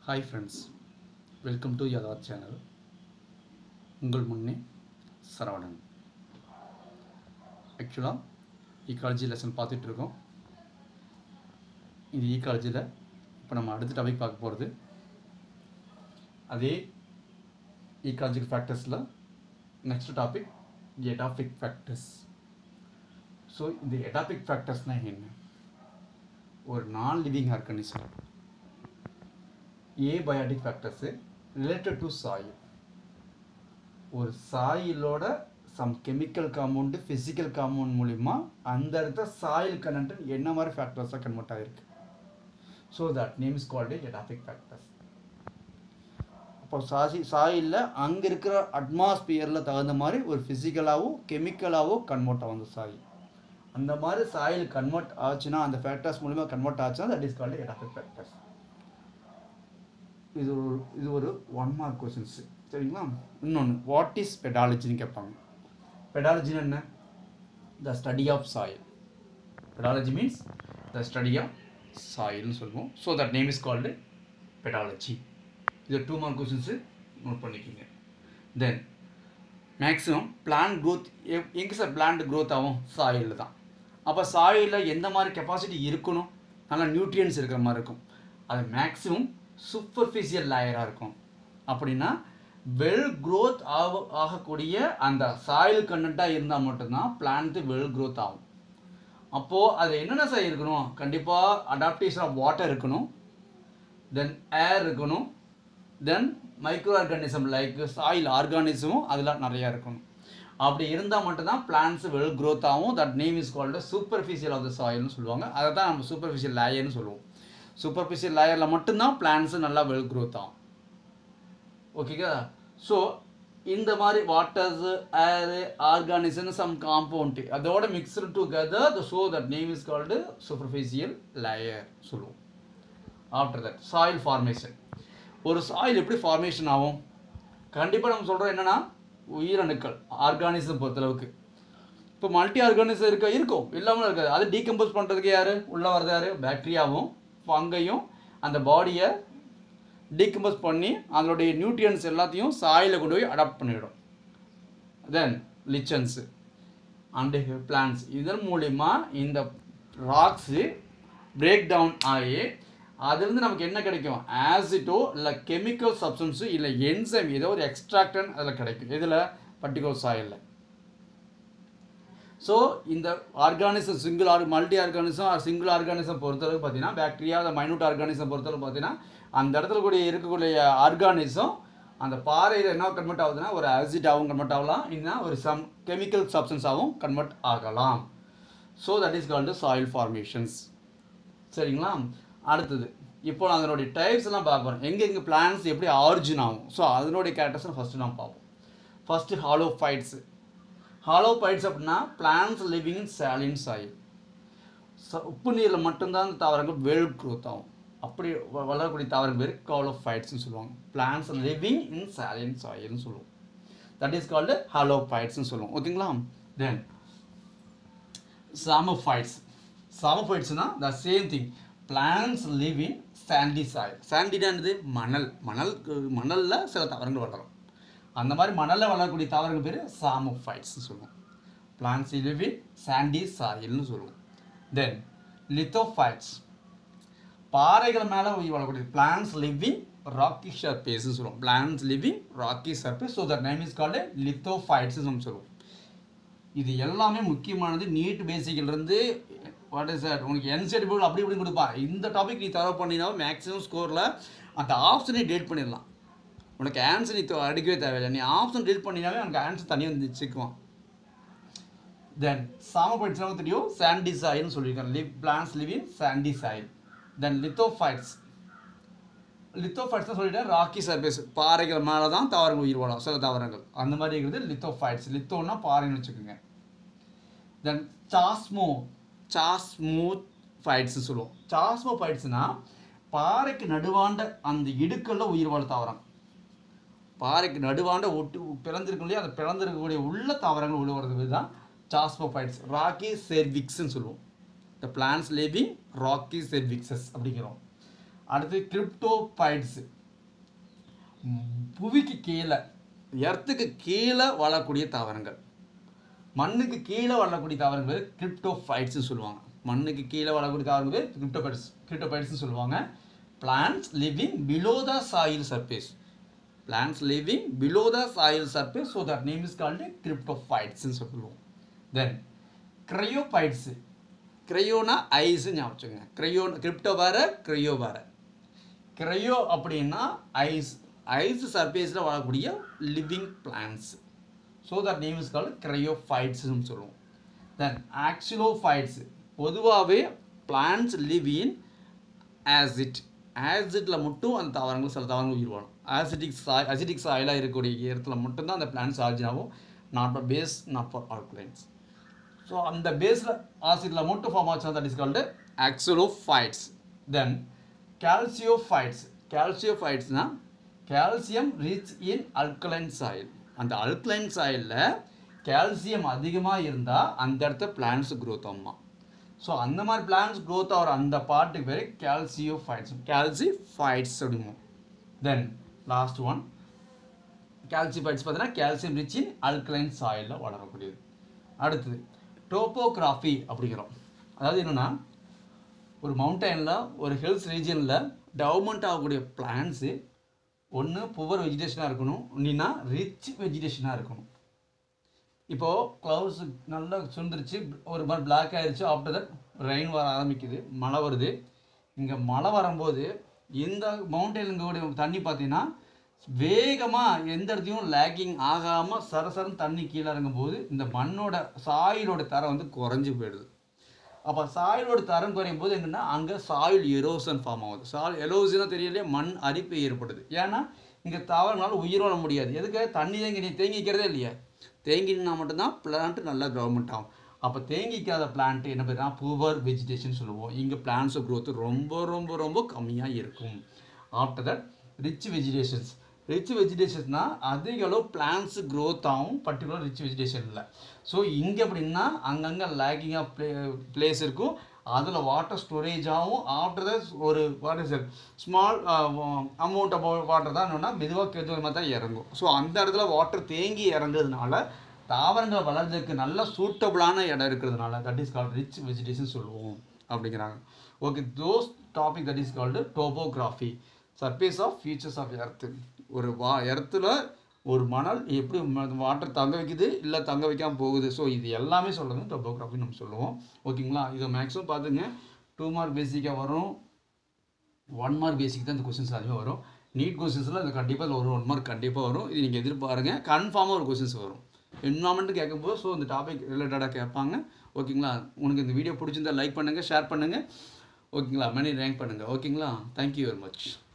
hi friends welcome to யதார் channel உங்கள் முன்னே சரவணன் ஆக்சுவலாக ஈகாலஜி லெசன் பார்த்துட்டு இருக்கோம் இந்த ஈகாலஜியில் இப்போ நம்ம அடுத்த டாபிக் பார்க்க போகிறது அதே ஈகாலஜிக்கல் ஃபேக்டர்ஸில் next topic edaphic factors so இந்த எடாபிக் ஃபேக்டர்ஸ்னால் என்ன ஒரு non living organism abiotic factors related to soil ஒரு சாயிலோட some chemical compound physical compound மூலிமா அந்த இடத்த சாயில் கண்டென்ட் என்ன மாதிரி ஃபேக்டர்ஸாக கன்வெர்ட் ஆகிருக்கு so that name is called edaphic factors அப்போ சாசி சாயிலில் அங்கே இருக்கிற அட்மாஸ்பியரில் தகுந்த மாதிரி ஒரு ஃபிசிக்கலாகவோ கெமிக்கலாகவோ கன்வெர்ட் ஆகும் அந்த சாயில் அந்த மாதிரி சாயில் கன்வெர்ட் ஆச்சுன்னா அந்த ஃபேக்டர்ஸ் மூலிமா கன்வெர்ட் ஆச்சுன்னா that is called edaphic factors இது ஒரு இது ஒரு ஒன் மார்க் கொஷின்ஸ் சரிங்களா இன்னொன்று வாட் இஸ் பெடாலஜின்னு கேட்பாங்க பெடாலஜின்னு என்ன the study of soil pedology means the study of சாயில்னு சொல்லுவோம் so that name is called pedology இது டூ மார்க் கொஷின்ஸு நோட் பண்ணிக்கிங்க தென் மேக்ஸிமம் பிளான்ட் க்ரோத் எங்கே சார் பிளான்ட் க்ரோத் ஆகும் சாயிலில் தான் அப்போ சாயிலில் எந்த மாதிரி கெப்பாசிட்டி இருக்கணும் நல்லா நியூட்ரியன்ஸ் இருக்கிற மாதிரி இருக்கும் அது மேக்ஸிமம் சூப்பர்ஃபிஷியல் லேயராக இருக்கும் அப்படின்னா வெல் க்ரோத் ஆக ஆகக்கூடிய அந்த சாயில் கண்டென்ட்டாக இருந்தால் மட்டும்தான் பிளான்ட்டு வெல் க்ரோத் ஆகும் அப்போது அது என்னென்ன சார் இருக்கணும் கண்டிப்பாக அடாப்டேஷன் ஆஃப் வாட்டர் இருக்கணும் தென் ஏர் இருக்கணும் then micro organism like soil ஆர்கானிசமும் அதில் நிறையா இருக்கணும் அப்படி இருந்தால் மட்டும்தான் பிளான்ஸ் வெல் க்ரோத் ஆகும் that name is called superficial of the சாயில்னு சொல்லுவாங்க அதை தான் நம்ம சூப்பர்ஃபிஷியல் லேயர்னு சொல்லுவோம் சூப்பர்ஃபிஷியல் லேயரில் மட்டும்தான் பிளான்ஸ் நல்லா வெல் க்ரோத் ஆகும் ஓகேங்களா ஸோ இந்த மாதிரி waters air organism some compound அதோட mixed together the so that name is called superficial layer சொல்லுவோம் ஆஃப்டர் தட் சாயில் ஃபார்மேஷன் ஒரு சாயில் எப்படி ஃபார்மேஷன் ஆகும் கண்டிப்பாக நம்ம சொல்கிறோம் என்னென்னா உயிரணுக்கள் ஆர்கானிசம் பொறுத்தளவுக்கு இப்போ மல்டி ஆர்கானிசம் இருக்க இருக்கும் இல்லாமல் இருக்காது அது டீகம்போஸ் பண்ணுறதுக்கு யார் உள்ளே வரது யார் பாக்டீரியாவும் ஃபங்கையும் அந்த பாடியை டீகம்போஸ் பண்ணி அதனுடைய நியூட்ரியன்ஸ் எல்லாத்தையும் சாயிலில் கொண்டு போய் அடாப்ட் பண்ணிவிடும் தென் லிச்சன்ஸு அண்டு பிளான்ஸ் இதன் மூலிமா இந்த ராக்ஸு பிரேக் டவுன் ஆகி அதுலேருந்து நமக்கு என்ன கிடைக்கும் ஆசிட்டோ இல்லை கெமிக்கல் சப்ஸ்டன்ஸு இல்லை என்சைம் ஏதோ ஒரு எக்ஸ்ட்ராக்டன் அதில் கிடைக்கும் இதில் பர்டிகுலர் சாயிலில் ஸோ இந்த organism single or multi organism single organism பொறுத்தளவுக்கு பார்த்தீங்கன்னா பாக்டீரியா அந்த மைனூட் ஆர்கானிசம் பொறுத்தளவுக்கு பார்த்தீங்கன்னா அந்த இடத்துல கூடிய இருக்கக்கூடிய ஆர்கானிசம் அந்த பாறையில் என்ன கன்வெர்ட் ஆகுதுன்னா ஒரு ஆசிட்டாகவும் கன்வெர்ட் ஆகலாம் இல்லைன்னா ஒரு சம் கெமிக்கல் சப்ஸ்டன்ஸாகவும் கன்வெர்ட் ஆகலாம் so that is called soil formations சரிங்களா அடுத்தது இப்போ அதனுடைய டைப்ஸ் எல்லாம் பார்க்குறோம் எங்கே எங்கே பிளான்ஸ் எப்படி ஆரிஜின் ஆகும் ஸோ அதனுடைய கேரக்டர்ஸ் ஃபஸ்ட்டு நாம் பார்ப்போம் first halophytes halophytes அப்படின்னா plants living in saline soil உப்பு நீரில் மட்டும்தான் அந்த தாவரங்கள் வெல் க்ரோத் ஆகும் அப்படி வ- வளரக்கூடிய தாவரங்கள் பேர் காலோஃபைட்ஸ்னு சொல்லுவாங்க பிளான்ஸ் லிவிங் இன் சாலின் சாயில்னு சொல்லுவோம் தட் இஸ் கால்டு ஹாலோஃபைட்ஸ்னு சொல்லுவோம் ஓகேங்களா தென் சாமோஃபைட்ஸ் சாமோஃபைட்ஸ்னா the same thing plants live in sandy soil சாண்டினானது மணல் மணல் மணலில் சில தாவரங்கள் வளரும் அந்த மாதிரி மணலில் வளரக்கூடிய தாவரங்கள் பேர் சாமோஃபைட்ஸ்னு சொல்லுவோம் பிளான்ஸ் லிவ் இன் சாண்டி சாயில்னு சொல்லுவோம் தென் லித்தோஃபைட்ஸ் பாறைகள் மேலே உயிர் வாழக்கூடிய பிளான்ஸ் லிவிங் ராக்கி சர்பேஸ்னு சொல்லுவோம் plants living rocky surface so that name is called lithophytes நம்ம சொல்லுவோம் இது எல்லாமே முக்கியமானது நீட் பேசிக்லேருந்து வாட் இஸ் சார் உனக்கு என்செட் போர்டு அப்படி இப்படி கொடுப்பா இந்த டாபிக் நீ தரவு பண்ணினா மேக்ஸிமம் ஸ்கோரில் அந்த ஆப்ஷனை டேட் பண்ணிடலாம் உனக்கு ஆன்சர் நீ தொ- அடிக்கவே தேவையில்லை நீ ஆப்ஷன் டேட் பண்ணினாவே உனக்கு ஆன்சர் தனியாக வந்து வச்சுக்குவான் தென் சாமபைட்ஸ் நமக்கு தெரியும் சாண்டி சாயில்னு சொல்லியிருக்காங்க live plants live in sandy soil then lithophytes lithophytes சொல்லிட்டேன் ராக்கி சர்பேஸ் பாறைகள் மேலே தான் தாவரங்கள் உயிர் வாழும் சில தாவரங்கள் அந்த மாதிரி இருக்கிறது லித்தோஃபைட்ஸ் லித்தோன்னா பாறைன்னு வச்சுக்கோங்க தென் சாஸ்மோ சாஸ்மோ ஃபைட்ஸ் சொல்லுவோம் சாஸ்மோ ஃபைட்ஸ்னா பாறைக்கு நடுவாண்ட அந்த இடுக்கல்ல உயிர் வாழ தாவரம் பாறைக்கு நடுவாண்ட ஒட்டு பிறந்திருக்கும் இல்லையா அந்த பிறந்திருக்கக்கூடிய உள்ள தாவரங்கள் உள்ள வரது தான் சாஸ்மோஃபைட்ஸ் ராக்கி செர்விக்ஸ்ன்னு சொல்லுவோம் the plants living rocky crevices அப்படிங்கிறோம் அடுத்து கிரிப்டோபைட்ஸு புவிக்கு கீழே எர்த்துக்கு கீழே வாழக்கூடிய தாவரங்கள் மண்ணுக்கு கீழே வாழக்கூடிய தாவரங்கள் பேர் கிரிப்டோஃபைட்ஸ்னு சொல்லுவாங்க மண்ணுக்கு கீழே வாழக்கூடிய தாவரங்கள் பேர் கிரிப்டோபைட்ஸ் கிரிப்டோபைட்ஸ்னு சொல்லுவாங்க plants living below the soil surface plants living below the soil surface so that name is called கிரிப்டோஃபைட்ஸ்னு சொல்லுவோம் தென் க்ரையோபைட்ஸு க்ரையோனா ஐஸ் ஞாபகம் வச்சுக்கோங்க க்ரையோ கிரிப்டோ வேற க்ரையோ வேற க்ரையோ அப்படின்னா ஐஸ் ஐஸ் சர்ஃபேஸில் வாழக்கூடிய living plants so that name is called க்ரையோஃபைட்ஸ்னு சொல்லுவோம் தென் ஆக்சிலோஃபைட்ஸ் பொதுவாகவே பிளான்ஸ் லிவ் இன் ஆசிட் ஆசிட்டில் மட்டும் அந்த தாவரங்கள் சில தாவரங்கள் உயிர் வாழும் ஆசிடிக் சாய் அசிடிக் சாயிலாக இருக்கக்கூடிய இடத்துல மட்டும்தான் அந்த பிளான்ஸ் ஆர்ஜின் ஆகும் not for base not for alkalines so அந்த பேஸில் ஆசிடில் மட்டும் ஃபார்ம் ஆச்சுன்னா that is called oxylophytes then calciphytes கால்சியோஃபைட்ஸ்னா calcium rich in alkaline soil அந்த அல்கலைன் சாயிலில் கால்சியம் அதிகமாக இருந்தால் அந்த இடத்த பிளான்ஸ் க்ரோத் ஆகுமா ஸோ அந்த மாதிரி பிளான்ஸ் க்ரோத் ஆகிற அந்த பார்ட்டுக்கு பேர் கால்சியோஃபைட்ஸ் கால்சிஃபைட்ஸ் அப்படிமோ தென் லாஸ்ட் ஒன் கால்சிஃபைட்ஸ் பார்த்தீங்கன்னா கால்சியம் ரிச் இன் அல்கலைன் சாயிலில் வளரக்கூடியது அடுத்தது டோப்போகிராஃபி அப்படிங்கிறோம் அதாவது என்னென்னா ஒரு மவுண்டனில் ஒரு ஹில்ஸ் ரீஜனில் டெவலப்மெண்ட் ஆகக்கூடிய பிளான்ஸு ஒன்று புவர் வெஜிடேஷனாக இருக்கணும் இல்லைன்னா ரிச் வெஜிடேஷனாக இருக்கணும் இப்போது க்ளவுட்ஸ் நல்லா சுந்துருச்சு ஒரு மாதிரி பிளாக் ஆயிடுச்சு ஆஃப்டர் தட் ரெயின் வர ஆரம்பிக்குது மழை வருது இங்கே மழை வரும்போது இந்த மவுண்டனுங்களுடைய தண்ணி பார்த்தீங்கன்னா வேகமாக எந்த இடத்தையும் லேக்கிங் ஆகாமல் சரசரன்னு தண்ணி கீழே இறங்கும்போது இந்த மண்ணோட சாயிலோட தரம் வந்து குறைஞ்சி போயிடுது அப்போ சாயிலோட தரம் குறையும் போது என்னன்னா அங்கே சாயில் எரோசன் ஃபார்ம் ஆகுது சாயில் எரோசனா தெரியலையே மண் அரிப்பு ஏற்படுது ஏன்னா இங்கே தாவரங்களால உயிர் வாழ முடியாது எதுக்கு தண்ணி தேங்கி நீ தேங்கிக்கிறதே இல்லையா தேங்கினா மட்டும்தான் பிளான்ட் நல்லா கவர்மெண்ட் ஆகும் அப்போ தேங்கிக்காத பிளான்ட் என்ன பேர்னா புவர் வெஜிடேஷன் சொல்லுவோம் இங்கே பிளான்ஸ் growth ரொம்ப ரொம்ப ரொம்ப கம்மியாக இருக்கும் after that rich vegetations rich வெஜிடேஷன்ஸ்னா அதிக அளவு பிளான்ஸ் growth ஆகும் பர்டிகுலர் ரிச் வெஜிடேஷனில் ஸோ இங்கே அப்படின்னா அங்கங்கே லேக்கிங்காக ப்ளே பிளேஸ் இருக்கும் அதில் வாட்டர் ஸ்டோரேஜ் ஆகும் ஆஃப்டர் த ஒரு what is small amount of water தான் என்னன்னா மெதுவாக கேட்டு தான் இறங்கும் ஸோ அந்த இடத்துல வாட்டர் தேங்கி இறங்குறதுனால தாவரங்கள் வளர்றதுக்கு நல்ல சூட்டபுளான இடம் இருக்கிறதுனால that is called rich vegetation சொல்லுவோம் அப்படிங்கிறாங்க okay those topic that is called topography surface of features of earth ஒரு வா எர்த்தில் ஒரு மணல் எப்படி வாட்டர் தங்க வைக்குது இல்லை தங்க வைக்காம போகுது ஸோ இது எல்லாமே சொல்கிறது டோபோகிராஃபி நம்ம சொல்லுவோம் ஓகேங்களா இதை மேக்ஸிமம் பார்த்துங்க டூ மார்க் பேசிக்காக வரும் ஒன் மார்க் பேசிக் தான் இந்த கொஸ்டின்ஸ் அதிகமாக வரும் நீட் கொஸ்டின்ஸில் இது கண்டிப்பாக ஒரு ஒன் மார்க் கண்டிப்பாக வரும் இது நீங்கள் எதிர்பாருங்க கன்ஃபார்மாக ஒரு கொஸ்டின்ஸ் வரும் என்வாமெண்ட்டு கேட்கும்போது ஸோ இந்த டாபிக் ரிலேட்டடாக கேட்பாங்க ஓகேங்களா உனக்கு இந்த வீடியோ பிடிச்சிருந்தா லைக் பண்ணுங்கள் ஷேர் பண்ணுங்கள் ஓகேங்களா மணி ரேங்க் பண்ணுங்கள் ஓகேங்களா தேங்க்யூ வெரி மச்